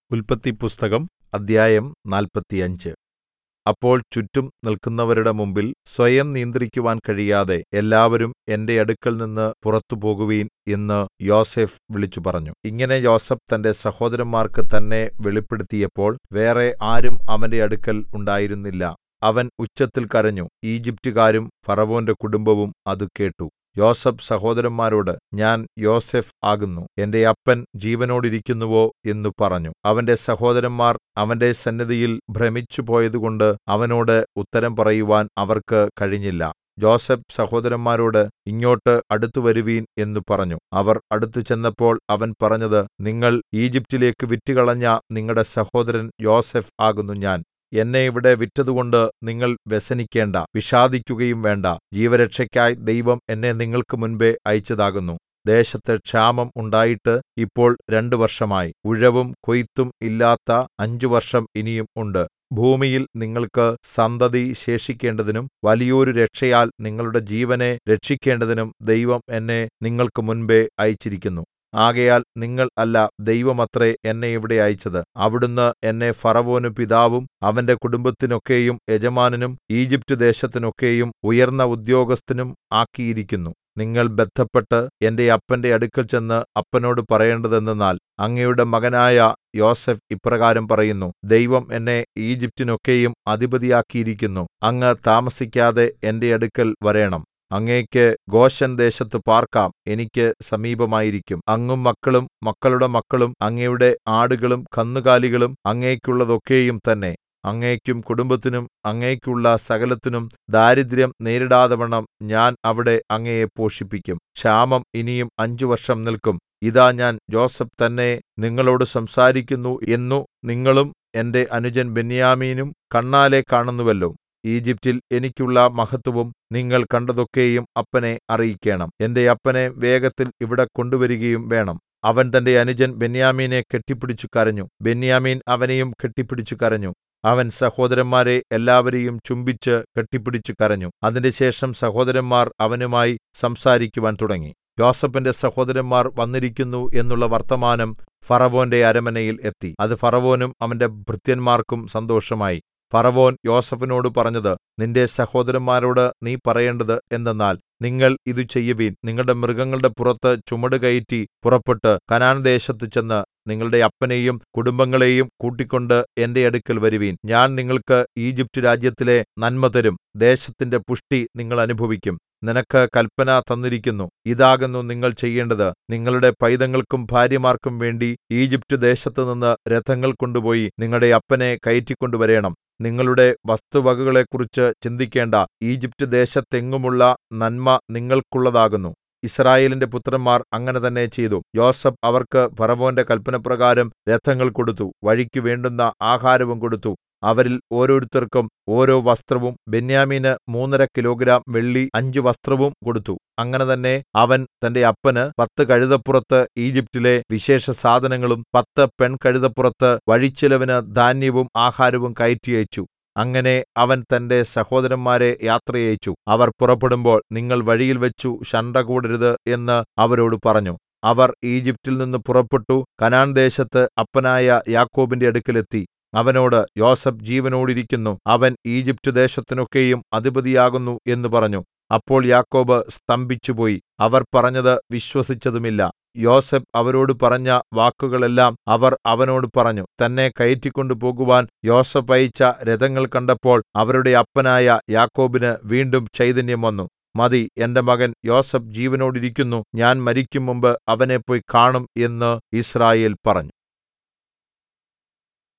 ഉല്പത്തിപ്പുസ്തകം അദ്ധ്യായം നാല്പത്തിയഞ്ച് അപ്പോൾ ചുറ്റും നില്ക്കുന്നവരുടെ മുമ്പിൽ സ്വയം നിയന്ത്രിക്കുവാൻ കഴിയാതെ എല്ലാവരും എന്റെ അടുക്കൽനിന്ന് പുറത്തു പോകുവിൻ എന്ന് യോസേഫ് വിളിച്ചുപറഞ്ഞു ഇങ്ങനെ യോസേഫ് തന്റെ സഹോദരന്മാർക്ക് തന്നെ വെളിപ്പെടുത്തിയപ്പോൾ വേറെ ആരും അവന്റെ അടുക്കൽ ഉണ്ടായിരുന്നില്ല അവൻ ഉച്ചത്തിൽ കരഞ്ഞു ഈജിപ്റ്റുകാരും ഫറവോന്റെ കുടുംബവും അത് കേട്ടു യോസേഫ് സഹോദരന്മാരോട് ഞാൻ യോസേഫ് ആകുന്നു എന്റെ അപ്പൻ ജീവനോടിരിക്കുന്നുവോ എന്നു പറഞ്ഞു അവന്റെ സഹോദരന്മാർ അവന്റെ സന്നിധിയിൽ ഭ്രമിച്ചുപോയതുകൊണ്ട് അവനോട് ഉത്തരം പറയുവാൻ അവർക്ക് കഴിഞ്ഞില്ല യോസേഫ് സഹോദരന്മാരോട് ഇങ്ങോട്ട് അടുത്തുവരുവീൻ എന്നു പറഞ്ഞു അവർ അടുത്തു ചെന്നപ്പോൾ അവൻ പറഞ്ഞത് നിങ്ങൾ ഈജിപ്റ്റിലേക്ക് വിറ്റുകളഞ്ഞ നിങ്ങളുടെ സഹോദരൻ യോസേഫ് ആകുന്നു ഞാൻ എന്നെ ഇവിടെ വിറ്റതുകൊണ്ട് നിങ്ങൾ വ്യസനിക്കേണ്ട വിഷാദിക്കുകയും വേണ്ട ജീവരക്ഷയ്ക്കായി ദൈവം എന്നെ നിങ്ങൾക്ക് മുൻപെ അയച്ചതാകുന്നു ദേശത്ത് ക്ഷാമം ഉണ്ടായിട്ട് ഇപ്പോൾ രണ്ടു വർഷമായി ഉഴവും കൊയ്ത്തും ഇല്ലാത്ത അഞ്ചു വർഷം ഇനിയും ഉണ്ട് ഭൂമിയിൽ നിങ്ങൾക്ക് സന്തതി ശേഷിക്കേണ്ടതിനും വലിയൊരു രക്ഷയാൽ നിങ്ങളുടെ ജീവനെ രക്ഷിക്കേണ്ടതിനും ദൈവം എന്നെ നിങ്ങൾക്ക് മുൻപെ അയച്ചിരിക്കുന്നു ആകയാൽ നിങ്ങൾ അല്ല ദൈവമത്രേ എന്നെ ഇവിടെ അയച്ചത് അവിടുന്ന് എന്നെ ഫറവോനു പിതാവും അവന്റെ കുടുംബത്തിനൊക്കെയും യജമാനനും ഈജിപ്റ്റ് ദേശത്തിനൊക്കെയും ഉയർന്ന ഉദ്യോഗസ്ഥനും ആക്കിയിരിക്കുന്നു നിങ്ങൾ ബദ്ധപ്പെട്ട് എന്റെ അപ്പന്റെ അടുക്കൽ ചെന്ന് അപ്പനോട് പറയേണ്ടതെന്തെന്നാൽ അങ്ങയുടെ മകനായ യോസേഫ് ഇപ്രകാരം പറയുന്നു ദൈവം എന്നെ ഈജിപ്റ്റിനൊക്കെയും അധിപതിയാക്കിയിരിക്കുന്നു അങ്ങ് താമസിക്കാതെ എന്റെ അടുക്കൽ വരേണം അങ്ങേക്ക് ഗോശെൻ ദേശത്ത് പാർക്കാം എനിക്ക് സമീപമായിരിക്കും അങ്ങും മക്കളും മക്കളുടെ മക്കളും അങ്ങയുടെ ആടുകളും കന്നുകാലികളും അങ്ങേക്കുള്ളതൊക്കെയും തന്നെ അങ്ങേക്കും കുടുംബത്തിനും അങ്ങേക്കുള്ള സകലത്തിനും ദാരിദ്ര്യം നേരിടാതവണ്ണം ഞാൻ അവിടെ അങ്ങയെ പോഷിപ്പിക്കും ക്ഷാമം ഇനിയും അഞ്ചു വർഷം നിൽക്കും ഇതാ ഞാൻ യോസേഫ് തന്നെ നിങ്ങളോട് സംസാരിക്കുന്നു എന്നു നിങ്ങളും എന്റെ അനുജൻ ബെന്യാമീനും കണ്ണാലെ കാണുന്നുവല്ലോ ഈജിപ്റ്റിൽ എനിക്കുള്ള മഹത്വവും നിങ്ങൾ കണ്ടതൊക്കെയും അപ്പനെ അറിയിക്കേണം എന്റെ അപ്പനെ വേഗത്തിൽ ഇവിടെ കൊണ്ടുവരികയും വേണം അവൻ തന്റെ അനുജൻ ബെന്യാമീനെ കെട്ടിപ്പിടിച്ചു കരഞ്ഞു ബെന്യാമീൻ അവനെയും കെട്ടിപ്പിടിച്ചു കരഞ്ഞു അവൻ സഹോദരന്മാരെ എല്ലാവരെയും ചുംബിച്ച് കെട്ടിപ്പിടിച്ചു കരഞ്ഞു അതിൻറെശേഷം സഹോദരന്മാർ അവനുമായി സംസാരിക്കുവാൻ തുടങ്ങി യോസേഫിന്റെ സഹോദരന്മാർ വന്നിരിക്കുന്നു എന്നുള്ള വർത്തമാനം ഫറവോന്റെ അരമനയിൽ എത്തി അത് ഫറവോനും അവന്റെ ഭൃത്യന്മാർക്കും സന്തോഷമായി ഫറവോൻ യോസേഫിനോട് പറഞ്ഞത് നിന്റെ സഹോദരന്മാരോട് നീ പറയേണ്ടത് എന്തെന്നാൽ നിങ്ങൾ ഇത് ചെയ്യുവിൻ നിങ്ങളുടെ മൃഗങ്ങളുടെ പുറത്ത് ചുമട് കയറ്റി പുറപ്പെട്ട് കനാൻ ദേശത്ത് ചെന്ന് നിങ്ങളുടെ അപ്പനെയും കുടുംബങ്ങളെയും കൂട്ടിക്കൊണ്ട് എന്റെ അടുക്കൽ വരുവീൻ ഞാൻ നിങ്ങൾക്ക് ഈജിപ്റ്റ് രാജ്യത്തിലെ നന്മ തരും ദേശത്തിന്റെ പുഷ്ടി നിങ്ങൾ അനുഭവിക്കും നിനക്ക് കൽപ്പന തന്നിരിക്കുന്നു ഇതാകുന്നു നിങ്ങൾ ചെയ്യേണ്ടത് നിങ്ങളുടെ പൈതങ്ങൾക്കും ഭാര്യമാർക്കും വേണ്ടി ഈജിപ്റ്റ് ദേശത്തുനിന്ന് രഥങ്ങൾ കൊണ്ടുപോയി നിങ്ങളുടെ അപ്പനെ കയറ്റിക്കൊണ്ടുവരേണം നിങ്ങളുടെ വസ്തുവകകളെക്കുറിച്ച് ചിന്തിക്കേണ്ട ഈജിപ്റ്റ് ദേശത്തെങ്ങുമുള്ള നന്മ നിങ്ങൾക്കുള്ളതാകുന്നു യിസ്രായേലിന്റെ പുത്രന്മാർ അങ്ങനെ തന്നെ ചെയ്തു യോസേഫ് അവർക്ക് ഫറവോന്റെ കൽപ്പനപ്രകാരം രഥങ്ങൾ കൊടുത്തു വഴിക്ക് വേണ്ടുന്ന ആഹാരവും കൊടുത്തു അവരിൽ ഓരോരുത്തർക്കും ഓരോ വസ്ത്രവും ബെന്യാമീന് മൂന്നര കിലോഗ്രാം വെള്ളി അഞ്ച് വസ്ത്രവും കൊടുത്തു അങ്ങനെ തന്നെ അവൻ തന്റെ അപ്പന് പത്ത് കഴുതപ്പുറത്ത് ഈജിപ്റ്റിലെ വിശേഷ സാധനങ്ങളും പത്ത് പെൺകഴുതപ്പുറത്ത് വഴിച്ചിലവിന് ധാന്യവും ആഹാരവും കയറ്റി അയച്ചു അങ്ങനെ അവൻ തന്റെ സഹോദരന്മാരെ യാത്രയയച്ചു അവർ പുറപ്പെടുമ്പോൾ നിങ്ങൾ വഴിയിൽ വെച്ചു ശണ്ട കൂടരുത് എന്ന് അവരോട് പറഞ്ഞു അവർ ഈജിപ്റ്റിൽ നിന്ന് പുറപ്പെട്ടു കനാൻ ദേശത്ത് അപ്പനായ യാക്കോബിന്റെ അടുക്കലെത്തി അവനോട് യോസഫ് ജീവനോടിരിക്കുന്നു അവൻ ഈജിപ്റ്റ് ദേശത്തിനൊക്കെയും അധിപതിയാകുന്നു എന്ന് പറഞ്ഞു അപ്പോൾ യാക്കോബ് സ്തംഭിച്ചുപോയി അവർ പറഞ്ഞത് വിശ്വസിച്ചതുമില്ല യോസെഫ് അവരോട് പറഞ്ഞ വാക്കുകളെല്ലാം അവർ അവനോട് പറഞ്ഞു തന്നെ കയറ്റിക്കൊണ്ടു പോകുവാൻ യോസെഫ് അയച്ച രഥങ്ങൾ കണ്ടപ്പോൾ അവരുടെ അപ്പനായ യാക്കോബിന് വീണ്ടും ചൈതന്യം വന്നു മതി എന്റെ മകൻ യോസെഫ് ജീവനോടിരിക്കുന്നു ഞാൻ മരിക്കും മുമ്പ് അവനെ പോയി കാണും എന്ന് യിസ്രായേൽ പറഞ്ഞു